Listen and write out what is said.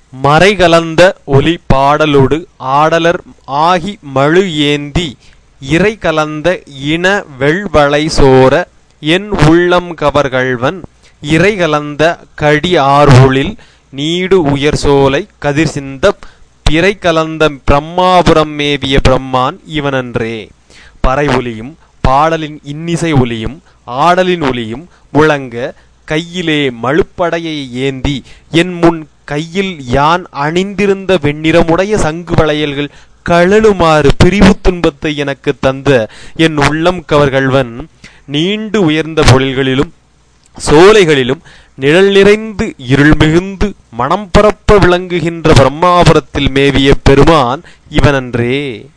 மறைகலந்த ஒலி பாடலொடு ஆடலர் ஆகி மழு ஏந்தி இறைகலந்த இன வெள்வளை சோர என் உள்ளம் கவர்கள்வன் இறைகலந்த கடி ஆர்பொழில் நீடு உயர்சோலை கதிர்சிந்தப் பிறைகலந்த பிரம்மாபுரம் மேவிய பிரம்மான் இவனன்றே பறை ஒலியும் பாடலின் இன்னிசை ஒலியும் ஆடலின் ஒலியும் முழங்க கையிலே மழுப்படையை ஏந்தி என் முன் கையில் யான் அணிந்திருந்த வெண்ணிறமுடைய சங்கு வளையல்கள் கழலுமாறு பிரிவுத் துன்பத்தை எனக்குத் தந்த என் உள்ளம் கவர்கள்வன் நீண்டு உயர்ந்த பொழில்களிலும் சோலைகளிலும் நிழல் நிறைந்து இருள் மிகுந்து மனம் பரப்ப விளங்குகின்ற பிரம்மாபுரத்தில் மேவிய பெருமான் இவனன்றே